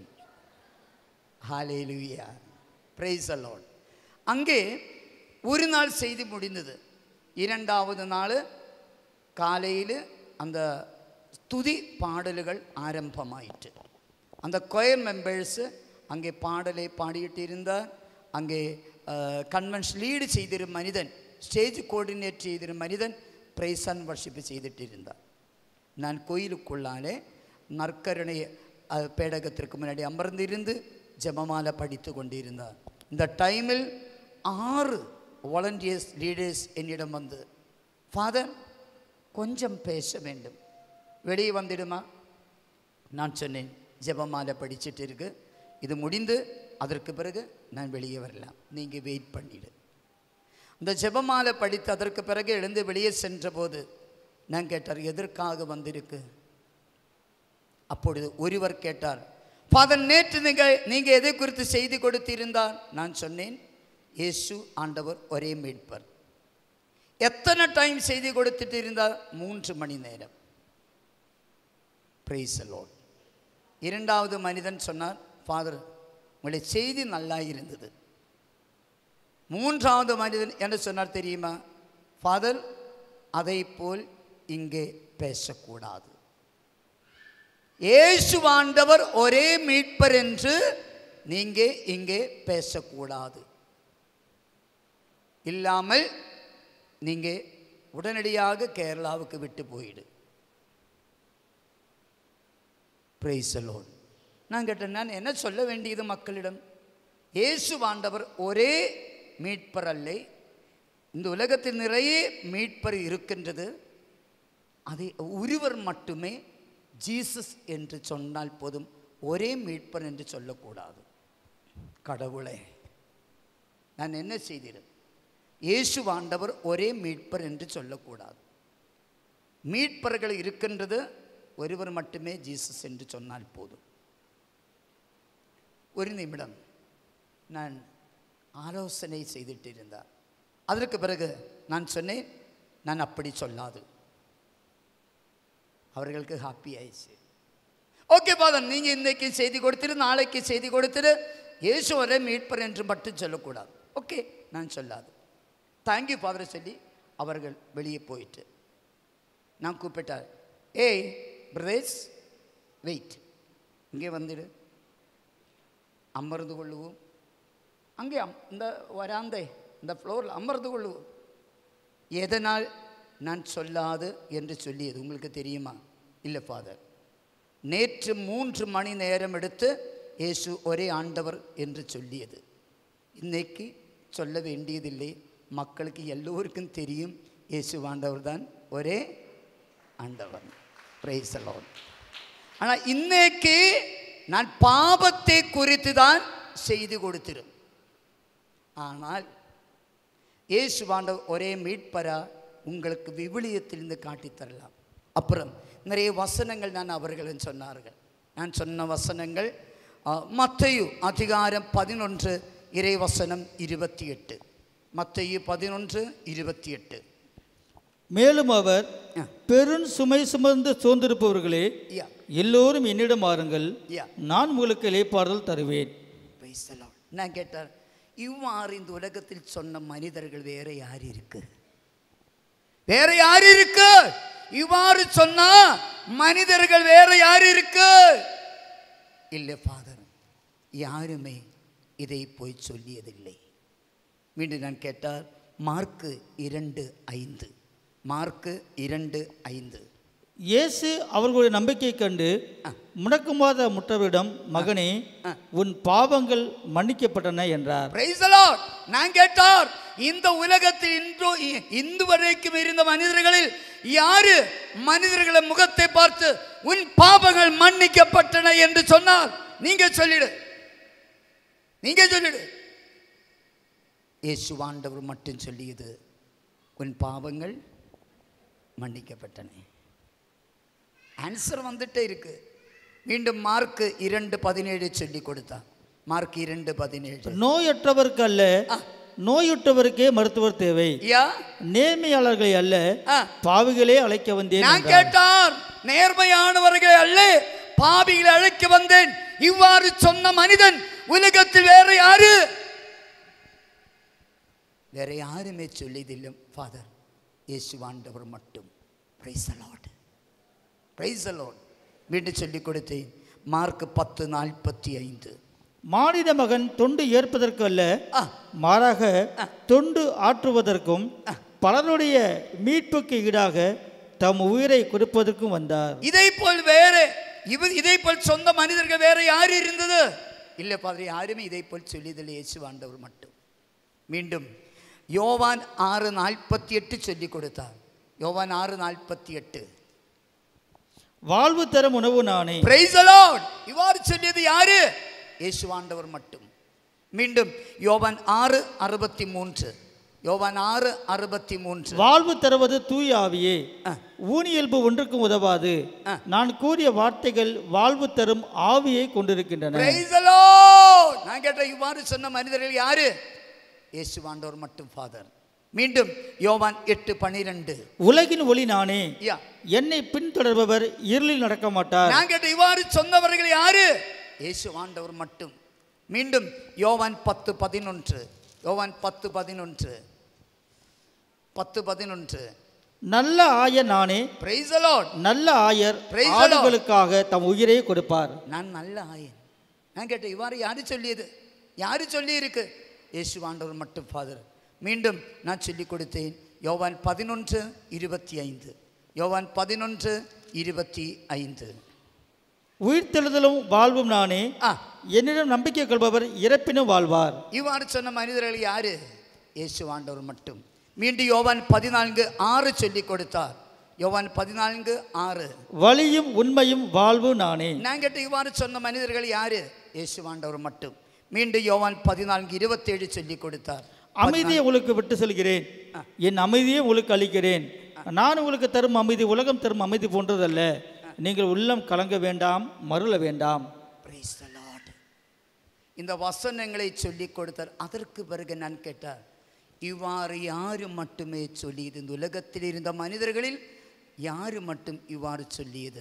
ஹாலேலுயா பிரைஸ் அலோன் அங்கே ஒரு நாள் செய்தி முடிந்தது இரண்டாவது நாள் காலையில் அந்த துதி பாடல்கள் ஆரம்பமாயிற்று அந்த கொயர் மெம்பர்ஸு அங்கே பாடலை பாடிட்டு இருந்தார் அங்கே கன்வென்ஷன் லீடு செய்திரு மனிதன் ஸ்டேஜ் கோஆர்டினேட் செய்திரு மனிதன் பிரைஸ் அண்ட் வர்ஷிப்பு செய்துட்டு இருந்தார் நான் கோயிலுக்குள்ளாலே நற்கருணை அஹ், பேடகத்திற்கு முன்னாடி அமர்ந்திருந்து ஜெபமாலை படித்து கொண்டிருந்தார் இந்த டைமில் ஆறு வாலண்டியர்ஸ் லீடர்ஸ் என்னிடம் வந்து ஃபாதர் கொஞ்சம் பேச வேண்டும் வெளியே வந்துடுமா நான் சொன்னேன் ஜெபமாலை படிச்சிட்டு இருக்கு இது முடிந்து அதற்கு பிறகு நான் வெளியே வரலாம் நீங்கள் வெயிட் பண்ணிடு அந்த ஜெபமாலை படித்து அதற்கு பிறகு எழுந்து வெளியே சென்றபோது நான் கேட்டார் எதற்காக வந்திருக்கு அப்பொழுது ஒருவர் கேட்டார் ஃபாதர் நேற்று நீங்கள் நீங்கள் எதை குறித்து செய்தி கொடுத்திருந்தார் நான் சொன்னேன் இயேசு ஆண்டவர் ஒரே மீட்பர் எத்தனை டைம் செய்தி கொடுத்துட்டு இருந்தார் மூன்று மணி நேரம் பிரைஸ் லோட் இரண்டாவது மனிதன் சொன்னார் ஃபாதர் உங்களுடைய செய்தி நல்லா இருந்தது மூன்றாவது மனிதன் என்ன சொன்னார் தெரியுமா ஃபாதர் அதை போல் இங்கே பேசக்கூடாது இயேசுவாண்டவர் ஒரே மீட்பர் என்று நீங்க இங்கே பேசக்கூடாது இல்லாமல் நீங்க உடனடியாக கேரளாவுக்கு விட்டு போயிடு பிரைஸ் லோன் நான் கேட்டேன் நான் என்ன சொல்ல வேண்டியது மக்களிடம் இயேசு ஆண்டவர் ஒரே மீட்பர் அல்ல இந்த உலகத்தில் நிறைய மீட்பர் இருக்கின்றது அதை ஒருவர் மட்டுமே ஜீசஸ் என்று சொன்னால் போதும் ஒரே மீட்பர் என்று சொல்லக்கூடாது கடவுளே நான் என்ன செய்தேன் இயேசு ஆண்டவர் ஒரே மீட்பர் என்று சொல்லக்கூடாது மீட்பர்கள் இருக்கின்றது ஒருவர் மட்டுமே ஜீசஸ் என்று சொன்னால் போதும் ஒரு நிமிடம் நான் ஆலோசனை செய்துட்டு இருந்தார் அதற்கு பிறகு நான் சொன்னேன் நான் அப்படி சொல்லாது அவர்களுக்கு ஹாப்பி ஆயிடுச்சு ஓகே பாதன் நீங்கள் இன்னைக்கு செய்தி கொடுத்துரு நாளைக்கு செய்தி கொடுத்துரு இயேசு ஒரே மீட்பர் என்று மட்டும் சொல்லக்கூடாது ஓகே நான் சொல்லாது தேங்க்யூ ஃபாதர் சொல்லி அவர்கள் வெளியே போயிட்டு நான் கூப்பிட்டார் ஏய் பிரதேஷ் வெயிட் இங்கே வந்துடு அமர்ந்து கொள்ளுவோம் அங்கே அம்- இந்த வராந்தே இந்த ஃப்ளோரில் அமர்ந்து கொள்ளுவோம் எதனால் நான் சொல்லாது என்று சொல்லியது உங்களுக்கு தெரியுமா இல்லை ஃபாதர் நேற்று மூன்று மணி நேரம் எடுத்து இயேசு ஒரே ஆண்டவர் என்று சொல்லியது இன்னைக்கு சொல்ல வேண்டியதில்லை மக்களுக்கு எல்லோருக்கும் தெரியும் இயேசு ஆண்டவர் தான் ஒரே ஆண்டவர் பிரைஸ் ஆனால் இன்னைக்கு நான் பாபத்தை குறித்து தான் செய்து கொடுத்திரும் ஆனால் இயேசு ஆண்டவர் ஒரே மீட்பரா உங்களுக்கு விவிலியத்திலிருந்து காட்டித் தரலாம் அப்புறம் நிறைய வசனங்கள் நான் அவர்களும் சொன்னார்கள் நான் சொன்ன வசனங்கள் மத்தையு அதிகாரம் பதினொன்று இறைவசனம் இருபத்தி எட்டு மத்தையு பதினொன்று இருபத்தி எட்டு மேலும் அவர் ஆ. பெரும் சுமை சுமந்து சோர்ந்திருப்பவர்களே யா எல்லோரும் என்னிடம் வாருங்கள் யா நான் உங்களுக்கு இளைப்பாறுதல் தருவேன் Praise the Lord. நான் கேட்டார் இவ்வாறு இந்த உலகத்தில் சொன்ன மனிதர்கள் வேற யார் இருக்கு வேற யார் இருக்கு இவ்வாறு சொன்னா மனிதர்கள் வேற யார் இருக்கு இல்லை ஃபாதர் யாருமே இதை போய் சொல்லியதில்லை மீண்டும் நான் கேட்டார் மார்க்கு இரண்டு ஐந்து மார்க்கு இரண்டு ஐந்து இயேசு அவர்களுடைய நம்பிக்கை கண்டு முடக்குமாத முற்றவரிடம் மகனே உன் பாவங்கள் மன்னிக்கப்பட்டன என்றார் Praise the Lord. நான் கேட்டார் இந்த உலகத்தில் இன்று இந்து வரைக்கும் இருந்த மனிதர்களில் யாரு மனிதர்களை முகத்தை பார்த்து உன் பாவங்கள் மன்னிக்கப்பட்டன என்று சொன்னார் நீங்க சொல்லிடு நீங்க சொல்லிடு இயேசுவாண்டவர் மட்டும் சொல்லியது உன் பாவங்கள் மன்னிக்கப்பட்டன ஆன்சர் வந்துட்டே இருக்கு மீண்டும் மார்க் இரண்டு பதினேழு சொல்லி கொடுத்தான் மார்க் இரண்டு பதினேழு நோயற்றவருக்கு அல்ல நோயுற்றவருக்கே மருத்துவர் தேவை யா நேர்மையாளர்களை அல்ல ஆ. பாவிகளே அழைக்க வந்தேன் நான் என்றார். கேட்டார் நேர்மையானவர்களை அல்ல பாவிகளை அழைக்க வந்தேன் இவ்வாறு சொன்ன மனிதன் உலகத்தில் வேற யாரு வேற யாருமே சொல்லியதில்லை ஃபாதர் இயேசுவாண்டவர் மட்டும் பிரைஸ் அலாட் பிரைஸ் அலாட் மீண்டும் சொல்லிக் கொடுத்தேன் மார்க் பத்து நாற்பத்தி ஐந்து மானிட மகன் தொண்டு ஏற்பதற்கு அல்ல ஆ. மாறாக தொண்டு ஆற்றுவதற்கும் பலருடைய மீட்புக்கு ஈடாக தம் உயிரை கொடுப்பதற்கும் வந்தார் இதை போல் வேறு இவ இதை போல் சொந்த மனிதர்கள் வேற யார் இருந்தது இல்லை பாதிரி யாருமே இதை போல் சொல்லியதில்லை இயேசுவாண்டவர் மட்டும் மீண்டும் யோவான் ஆறு நாற்பத்தி எட்டு சொல்லி கொடுத்தார் யோவான் ஆறு நாற்பத்தி எட்டு வாழ்வு தரும் உணவு நானே பிரைஸ் அலாட் இவ்வாறு சொல்லியது யாரு இயேசுவாண்டவர் மட்டும் மீண்டும் யோவான் ஆறு அறுபத்தி மூன்று யோவான் ஆறு அறுபத்தி மூன்று வாழ்வு தருவது தூய ஆவியே ஆ. ஊனியல்பு ஒன்றுக்கும் உதவாது ஆ. நான் கூறிய வார்த்தைகள் வாழ்வு தரும் ஆவியை கொண்டிருக்கின்றன Praise the Lord. நான் கேட்ட இவ்வாறு சொன்ன மனிதர்கள் யாரு இயேசுவாண்டவர் மட்டும் ஃபாதர் மீண்டும் யோவான் எட்டு பனிரெண்டு உலகின் ஒளி நானே யா என்னை பின்தொடர்பவர் இருளில் நடக்க மாட்டார் நான் கேட்ட இவ்வாறு சொன்னவர்கள் யாரு இயேசுவாண்டவர் மட்டும் மீண்டும் யோவான் பத்து பதினொன்று யோவான் பத்து பதினொன்று பத்து பதினொன்று நல்ல ஆயர் நானே பிரைஸ் the Lord. நல்ல ஆயர் Praise the Lord. ஆடுகளுக்காக தம் உயிரை கொடுப்பார் நான் நல்ல ஆயன் நான் கேட்டேன் இவ்வாறு யாரு சொல்லியது யாரு சொல்லி இருக்கு இயேசுவாண்டவர் மட்டும் ஃபாதர் மீண்டும் நான் சொல்லி கொடுத்தேன் யோவான் பதினொன்று இருபத்தி ஐந்து யோவான் பதினொன்று இருபத்தி ஐந்து உயிர்த்தெழுதலும் வாழ்வும் நானே ஆ என்னிடம் நம்பிக்கை கொள்பவர் இறப்பினும் வாழ்வார் இவ்வாறு சொன்ன மனிதர்கள் யாரு இயேசுவாண்டவர் மட்டும் மீண்டும் யோவான் பதினான்கு ஆறு சொல்லி கொடுத்தார் யோவான் பதினான்கு ஆறு வழியும் உண்மையும் வாழ்வு நானே நான் கேட்ட இவ்வாறு சொன்ன மனிதர்கள் யாரு இயேசுவாண்டவர் மட்டும் மீண்டும் யோவான் பதினான்கு இருபத்தேழு சொல்லி கொடுத்தார் அமைதியை உங்களுக்கு விட்டு செல்கிறேன் என் அமைதியை உங்களுக்கு அளிக்கிறேன் நான் உங்களுக்கு தரும் அமைதி உலகம் தரும் அமைதி போன்றதல்ல நீங்கள் உள்ளம் கலங்க வேண்டாம் மருள வேண்டாம் Praise the Lord. இந்த வசனங்களை சொல்லி கொடுத்தார் அதற்கு பிறகு நான் கேட்டார் இவ்வாறு யாரு மட்டுமே சொல்லியது இந்த உலகத்தில் இருந்த மனிதர்களில் யாரு மட்டும் இவ்வாறு சொல்லியது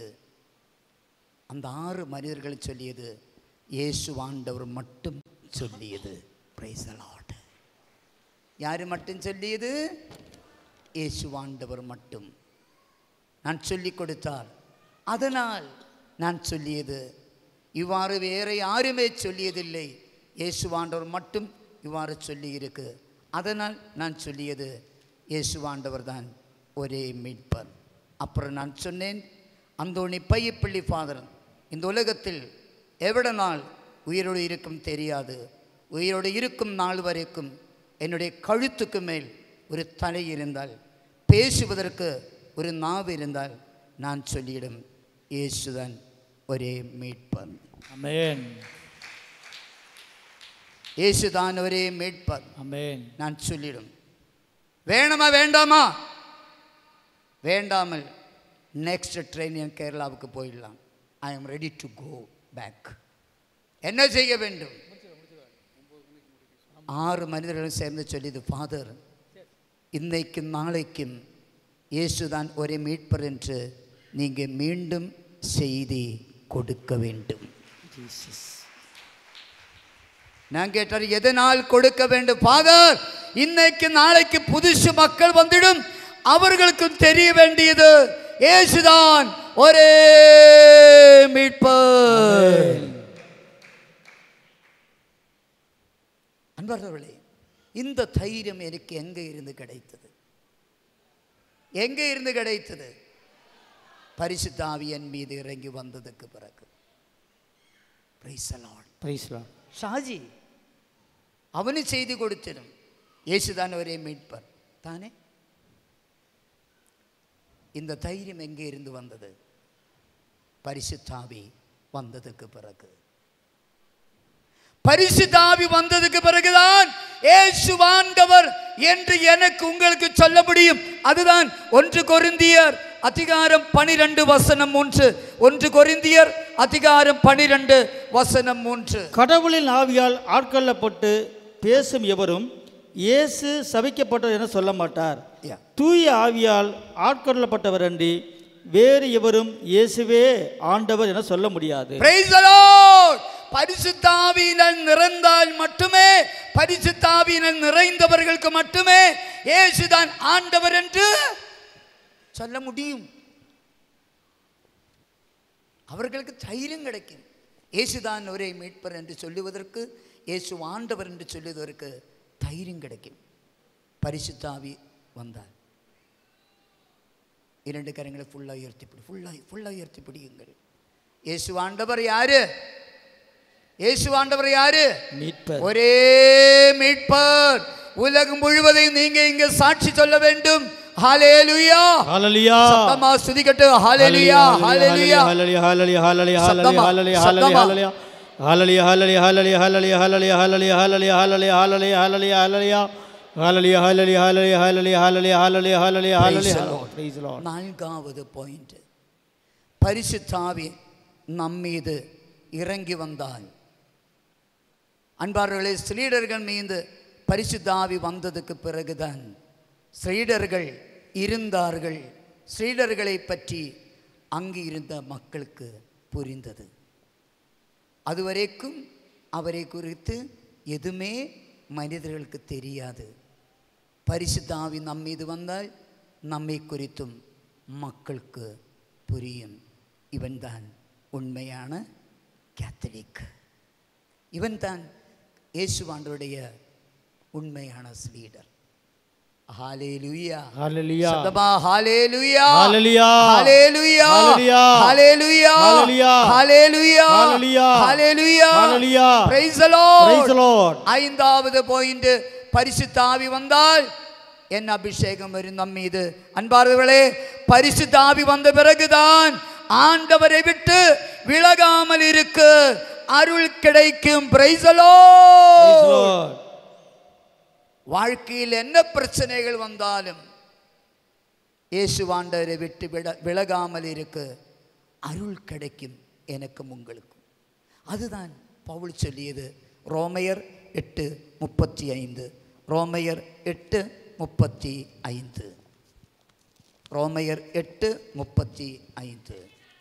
அந்த ஆறு மனிதர்கள் சொல்லியது இயேசு ஆண்டவர் மட்டும் சொல்லியது Praise the Lord. யாரு மட்டும் சொல்லியது இயேசு ஆண்டவர் மட்டும் நான் சொல்லிக் கொடுத்தார் அதனால் நான் சொல்லியது இவ்வாறு வேற யாருமே சொல்லியதில்லை இயேசுவாண்டவர் மட்டும் இவ்வாறு சொல்லியிருக்கு அதனால் நான் சொல்லியது இயேசுவாண்டவர் தான் ஒரே மீட்பர் அப்புறம் நான் சொன்னேன் அந்தோணி பையப்பள்ளி ஃபாதர் இந்த உலகத்தில் எவ்வளவு நாள் உயிரோடு இருக்கும் தெரியாது உயிரோடு இருக்கும் நாள் வரைக்கும் என்னுடைய கழுத்துக்கு மேல் ஒரு தலை இருந்தால் பேசுவதற்கு ஒரு நாவு இருந்தால் நான் சொல்லிடும் இயேசுதான் ஒரே மீட்பர் அமேன் இயேசுதான் ஒரே மீட்பர் அமேன் நான் சொல்லிடும் வேணுமா வேண்டாமா வேண்டாமல் நெக்ஸ்ட் ட்ரெயின் என் கேரளாவுக்கு போயிடலாம் I am ready to go back என்ன செய்ய வேண்டும் ஆறு மனிதர்களும் சேர்ந்து சொல்லியது ஃபாதர் இன்னைக்கும் நாளைக்கும் இயேசுதான் ஒரே மீட்பர் என்று நீங்கள் மீண்டும் செய்தி கொடுக்க வேண்டும் நான் கேட்டார் எதனால் கொடுக்க வேண்டும் ஃபாதர் இன்னைக்கு நாளைக்கு புதுசு மக்கள் வந்துடும் அவர்களுக்கும் தெரிய வேண்டியது இயேசுதான் ஒரே மீட்பர் அன்பர்களே இந்த தைரியம் எனக்கு எங்கே இருந்து கிடைத்தது எங்கே இருந்து கிடைத்தது பரிசுத்த ஆவி என் மீது இறங்கி வந்ததுக்கு பிறகு Praise the Lord. பிரைஸ்லாம் ஷாஜி அவனு செய்தி கொடுத்திடும் இயேசுதான் ஒரே மீட்பர் தானே இந்த தைரியம் எங்கே இருந்து வந்தது பரிசுத்தாவி வந்ததுக்கு பிறகு பரிசுத்தாவி வந்ததுக்கு பிறகுதான் ஏசுவாண்டவர் என்று எனக்கு உங்களுக்கு சொல்ல முடியும் அதுதான் ஒன்று கொரிந்தியர் அதிகாரம் பனிரெண்டு வசனம் மூன்று ஒன்று கொரிந்தியர் அதிகாரம் பனிரெண்டு வசனம் மூன்று கடவுளின் ஆவியால் ஆட்கொள்ளப்பட்டு பேசும் எவரும் இயேசு சபிக்கப்பட்டவர் என சொல்ல மாட்டார் Yeah. தூய ஆவியால் ஆட்கொள்ளப்பட்டவர் அன்றி வேறு எவரும் இயேசுவே ஆண்டவர் என சொல்ல முடியாது Praise the Lord. பரிசுத்தாவியினால் நிறைந்தால் மட்டுமே பரிசுத்தாவியினால் நிறைந்தவர்களுக்கு மட்டுமே இயேசுதான் ஆண்டவர் என்று சொல்ல முடியும் அவர்களுக்கு தைரியம் கிடைக்கும் இயேசுதான் ஒரே மீட்பர் என்று சொல்லுவதற்கு இயேசு ஆண்டவர் என்று சொல்லுவதற்கு தைரியம் கிடைக்கும் பரிசுத்தாவி வந்தார் இரண்டு கரங்களை ஃபுல்லாக உயர்த்தி பிடி ஃபுல்லாக ஃபுல்லாக உயர்த்தி பிடியுங்கள் இயேசு ஆண்டவர் யாரு இயேசு ஆண்டவர் யாரு மீட்பர் ஒரே மீட்பர் உலகம் முழுவதையும் நீங்க இங்க சாட்சி சொல்ல வேண்டும் ஹalleluya ஹalleluya சத்தமா ஸ்துதிக்கட்டும் ஹalleluya ஹalleluya ஹalleluya ஹalleluya ஹalleluya சத்தமா, ஹalleluya சத்தமா. Hallelujah hallelujah hallelujah hallelujah hallelujah hallelujah hallelujah hallelujah hallelujah hallelujah hallelujah hallelujah hallelujah hallelujah hallelujah hallelujah hallelujah hallelujah hallelujah Praise the hallelujah Lord. praise the Lord நான்காவது பாயிண்ட் பரிசுத்தாவி நம்மீது இறங்கி வந்தால் அன்பார்களே ஸ்ரீடர்கள் மீது பரிசுத்தாவி வந்ததுக்கு பிறகுதான் ஸ்ரீடர்கள் இருந்தார்கள் ஸ்ரீடர்களை பற்றி அங்கு இருந்த மக்களுக்கு புரிந்தது அதுவரைக்கும் அவரை குறித்து எதுவுமே மனிதர்களுக்கு தெரியாது பரிசுத்தாவி நம் மீது வந்தால் நம்மை குறித்தும் மக்களுக்கு புரியும் இவன்தான் உண்மையான கேத்தலிக் இவன்தான் இயேசுவாண்டருடைய உண்மையான லீடர் ஹalleluya ஹalleluya சத்தமா hallelujah hallelujah hallelujah hallelujah hallelujah hallelujah hallelujah hallelujah hallelujah hallelujah praise the lord praise the lord ஐந்தாவது பாயிண்ட் பரிசுத்தாவி வந்தால் என் அபிஷேகம் வரும் நம் மீது அன்பார்வர்களே பரிசுத்தாவி வந்த பிறகுதான் ஆண்டவரை விட்டு விலகாமல் இருக்கு அருள் கிடைக்கும் பிரைஸ் praise the lord வாழ்க்கையில் என்ன பிரச்சனைகள் வந்தாலும் இயேசுவாண்டவரை விட்டு விட விலகாமல் இருக்கு அருள் கிடைக்கும் எனக்கும் உங்களுக்கும் அதுதான் பவுல் சொல்லியது ரோமையர் எட்டு முப்பத்தி ஐந்து ரோமையர் எட்டு முப்பத்தி ஐந்து ரோமையர் எட்டு முப்பத்தி ஐந்து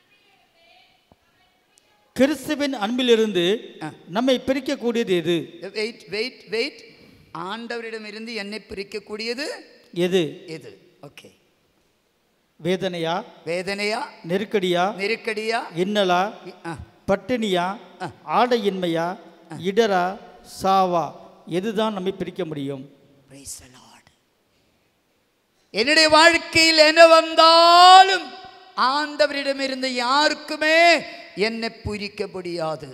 கிறிஸ்துவின் அன்பிலிருந்து ஆ. நம்மை பிரிக்கக்கூடியது எது வெயிட் வெயிட் வெயிட் ஆண்டவரிடமிருந்து என்னை பிரிக்கக்கூடியது எது எது ஓகே வேதனையா வேதனையா நெருக்கடியா நெருக்கடியா இன்னலா ஆ பட்டினியா ஆ. ஆடையின்மையா இடரா சாவா எதுதான் நம்மை பிரிக்க முடியும் Praise the Lord. என்னுடைய வாழ்க்கையில் என்ன வந்தாலும் ஆண்டவரிடமிருந்து யாருக்குமே என்னை பிரிக்க முடியாது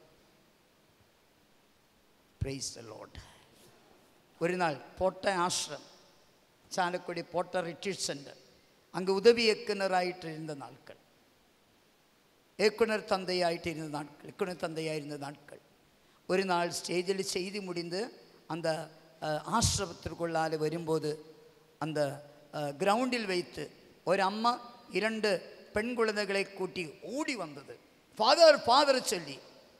Praise the Lord. ஒரு நாள் போட்ட ஆசிரம் சாலக்குடி போட்ட ரிட்ரீட் சென்டர் அங்கு உதவி இயக்குனராயிட்டு இருந்த நாட்கள் இயக்குனர் தந்தையாயிட்டு இருந்த நாட்கள் இயக்குனர் தந்தையாக இருந்த நாட்கள் ஒரு நாள் ஸ்டேஜில் செய்தி முடிந்து அந்த அஹ், ஆசிரமத்திற்குள்ளால் வரும்போது அந்த அஹ், கிரவுண்டில் வைத்து ஒரு அம்மா இரண்டு பெண் குழந்தைகளை கூட்டி ஓடி வந்தது ஃபாதர் ஃபாதர் சொல்லி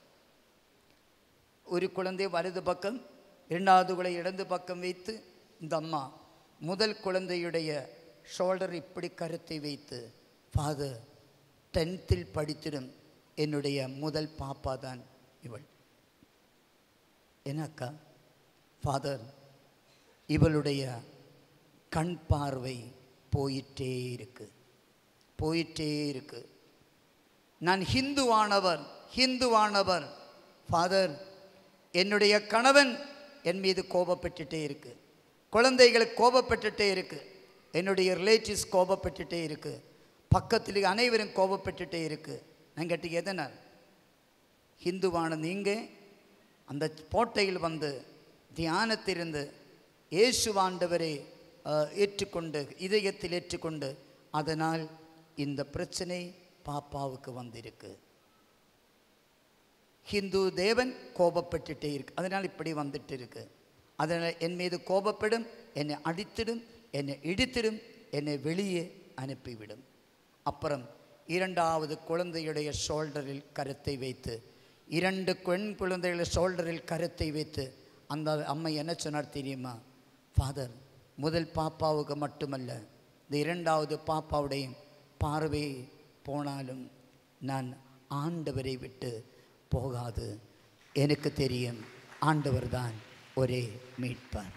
ஒரு குழந்தை வலது பக்கம் இரண்டாவது குழந்தை இடது பக்கம் வைத்து இந்த அம்மா முதல் குழந்தையுடைய ஷோல்டர் இப்படி கருத்தை வைத்து ஃபாதர் டென்த்தில் படித்திடும் என்னுடைய முதல் பாப்பா தான் இவள் என்னக்கா ஃபாதர் இவளுடைய கண் பார்வை போயிட்டே இருக்கு போயிட்டே இருக்கு நான் ஹிந்துவானவர் ஹிந்துவானவர் ஃபாதர் என்னுடைய கணவன் என் மீது கோபப்பட்டுட்டே இருக்கு குழந்தைகளுக்கு கோபப்பட்டுட்டே இருக்கு என்னுடைய ரிலேட்டிவ்ஸ் கோபப்பட்டுட்டே இருக்கு பக்கத்தில் அனைவரும் கோபப்பட்டுட்டே இருக்கு நான் கேட்டு எதனால் ஹிந்துவான நீங்கள் அந்த கோட்டையில் வந்து தியானத்திலிருந்து இயேசுவாண்டவரை அஹ், ஏற்றுக்கொண்டு இதயத்தில் ஏற்றுக்கொண்டு அதனால் இந்த பிரச்சனை பாப்பாவுக்கு வந்திருக்கு ஹிந்து தேவன் கோபப்பட்டுட்டே இருக்கு அதனால் இப்படி வந்துட்டு இருக்கு அதனால் என் மீது கோபப்படும் என்னை அடித்திடும் என்னை இடித்திடும் என்னை வெளியே அனுப்பிவிடும் அப்புறம் இரண்டாவது குழந்தையுடைய ஷோல்டரில் கரத்தை வைத்து இரண்டு பெண் குழந்தைகள் ஷோல்டரில் கரத்தை வைத்து அந்த அம்மை என்ன சொன்னார் தெரியுமா ஃபாதர் முதல் பாப்பாவுக்கு மட்டுமல்ல இந்த இரண்டாவது பாப்பாவுடைய பார்வை போனாலும் நான் ஆண்டவரை விட்டு போகாது எனக்கு தெரியும் ஆண்டவர் தான் ஒரே மீட்பார்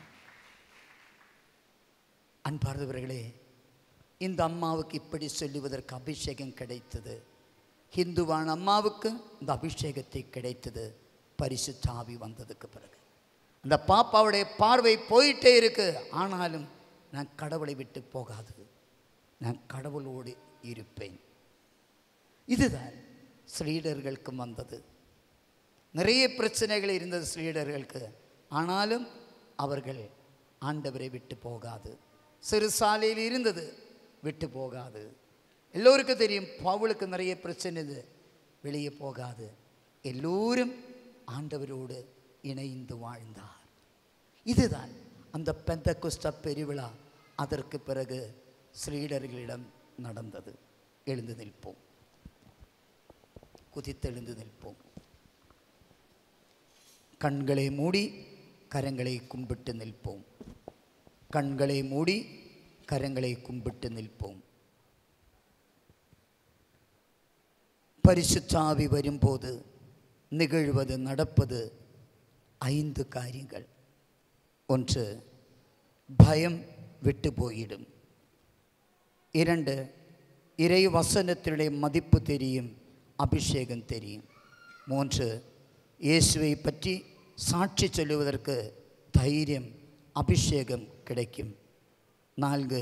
அன்பார்ந்தவர்களே இந்த அம்மாவுக்கு இப்படி சொல்லுவதற்கு அபிஷேகம் கிடைத்தது ஹிந்துவான அம்மாவுக்கு இந்த அபிஷேகத்தை கிடைத்தது பரிசுத்தாவி வந்ததுக்கு பிறகு அந்த பாப்பாவுடைய பார்வை போயிட்டே இருக்கு ஆனாலும் நான் கடவுளை விட்டு போகாது நான் கடவுளோடு இருப்பேன் இதுதான் ஸ்ரீடர்களுக்கும் வந்தது நிறைய பிரச்சனைகள் இருந்தது ஸ்ரீடர்களுக்கு ஆனாலும் அவர்கள் ஆண்டவரை விட்டு போகாது சிறு சாலையில் இருந்தது விட்டு போகாது எல்லோருக்கும் தெரியும் பவுலுக்கு நிறைய பிரச்சனை இது வெளியே போகாது எல்லோரும் ஆண்டவரோடு இணைந்து வாழ்ந்தார் இதுதான் அந்த பெந்த குஸ்த பெருவிழா அதற்கு பிறகு ஸ்ரீடர்களிடம் நடந்தது எழுந்து நிற்போம் குதித்தெழுந்து நிற்போம் கண்களை மூடி கரங்களை கும்பிட்டு நிற்போம் கண்களை மூடி கரங்களை கும்பிட்டு நிற்போம் பரிசுத்தாவி வரும்போது நிகழ்வது நடப்பது ஐந்து காரியங்கள் ஒன்று பயம் விட்டு போயிடும் இரண்டு இறை வசனத்தினுடைய மதிப்பு தெரியும் அபிஷேகம் தெரியும் மூன்று இயேசுவை பற்றி சாட்சி சொல்லுவதற்கு தைரியம் அபிஷேகம் கிடைக்கும் நான்கு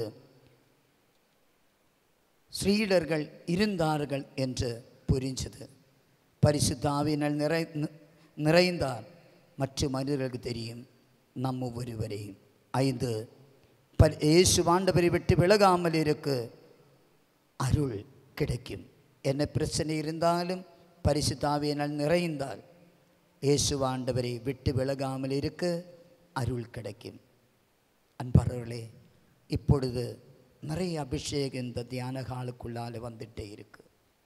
ஸ்ரீடர்கள் இருந்தார்கள் என்று புரிஞ்சது பரிசுத்தாவினால் நிறை நி- நிறைந்தால் மற்ற மனிதர்களுக்கு தெரியும் நம்ம ஒருவரையும் ஐந்து பரி இயேசு ஆண்டவரை விட்டு விலகாமல் இருக்கு அருள் கிடைக்கும் என்ன பிரச்சனை இருந்தாலும் பரிசுத்தாவியினால் நிறைந்தால் இயேசு ஆண்டவரை விட்டு விலகாமல் இருக்க அருள் கிடைக்கும் அன்பர்களே இப்பொழுது நிறைய அபிஷேகம் இந்த தியான காலுக்குள்ளால் வந்துட்டே இருக்கு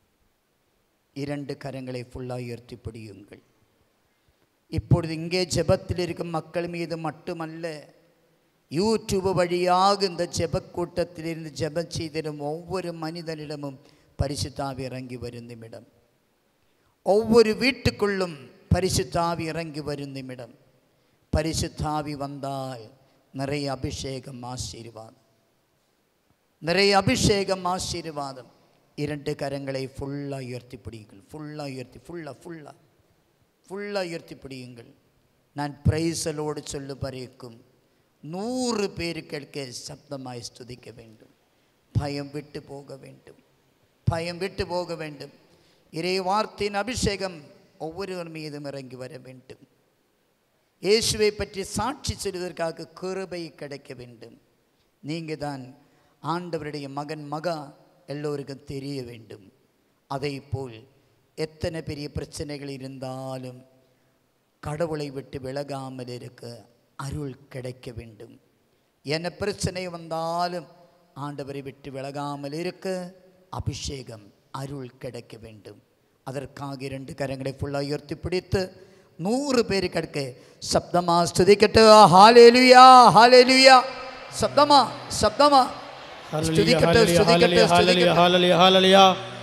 இரண்டு கரங்களை ஃபுல்லாக உயர்த்தி பிடியுங்கள் இப்பொழுது இங்கே ஜெபத்தில் இருக்கும் மக்கள் மீது மட்டுமல்ல யூடியூப் வழியாக இந்த ஜெபக் கூட்டத்திலிருந்து ஜெபம் செய்திடும் ஒவ்வொரு மனிதனிடமும் பரிசுத்தாவி இறங்கி வரும் நிமிடம் ஒவ்வொரு வீட்டுக்குள்ளும் பரிசுத்தாவி இறங்கி வரும் நிமிடம் பரிசுத்தாவி வந்தால் நிறைய அபிஷேகம் ஆசீர்வாதம் நிறைய அபிஷேகம் ஆசீர்வாதம் இரண்டு கரங்களை ஃபுல்லாக உயர்த்தி பிடியுங்கள் ஃபுல்லாக உயர்த்தி ஃபுல்லாக ஃபுல்லாக ஃபுல்லாக உயர்த்தி பிடியுங்கள் நான் பிரைசலோடு சொல்லு வரைக்கும் நூறு பேருக்களுக்கு சப்தமாய் ஸ்துதிக்க வேண்டும் பயம் விட்டு போக வேண்டும் பயம் விட்டு போக வேண்டும் இறை வார்த்தையின் அபிஷேகம் ஒவ்வொருவர் மீதும் இறங்கி வர வேண்டும் இயேசுவை பற்றி சாட்சி சொல்வதற்காக கிருபை கிடைக்க வேண்டும் நீங்கள் தான் ஆண்டவருடைய மகன் மகா எல்லோருக்கும் தெரிய வேண்டும் அதை போல் எத்தனை பெரிய பிரச்சனைகள் இருந்தாலும் கடவுளை விட்டு விலகாமல் இருக்க அருள் கிடைக்க வேண்டும் என்ன பிரச்சனை வந்தாலும் ஆண்டவரை விட்டு விலகாமல் இருக்க அபிஷேகம் அருள் கிடைக்க வேண்டும் அதற்காக இரண்டு கரங்களை ஃபுல்லாக உயர்த்தி பிடித்து நூறு பேர் கிடைக்க சப்தமா ஸ்துதிக்கட்டு ஹாலேலுயா ஹாலேலுயா சப்தமா சப்தமா ஸ்துதிக்கட்டு ஸ்துதிக்கட்டு ஸ்துதிக்கட்டு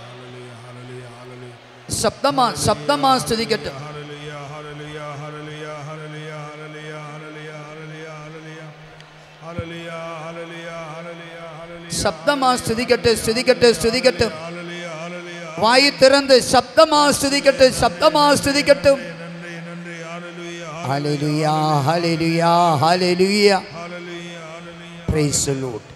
சப்தமா சப்தமா ஸ்துதிக்கட்டு Hallelujah, hallelujah, hallelujah, hallelujah, hallelujah, hallelujah, hallelujah, hallelujah, hallelujah, hallelujah, hallelujah, சப்தமா ஸ்துதிக்கட்டு ஸ்துதிக்கட்டு ஸ்துதிக்கட்டு hallelujah, hallelujah. வாய் திறந்து சப்தமா ஸ்துதிக்கட்டு சப்தமா ஸ்துதிக்கட்டும் நன்றி நன்றி hallelujah, hallelujah hallelujah hallelujah Hallelujah, hallelujah. praise the lord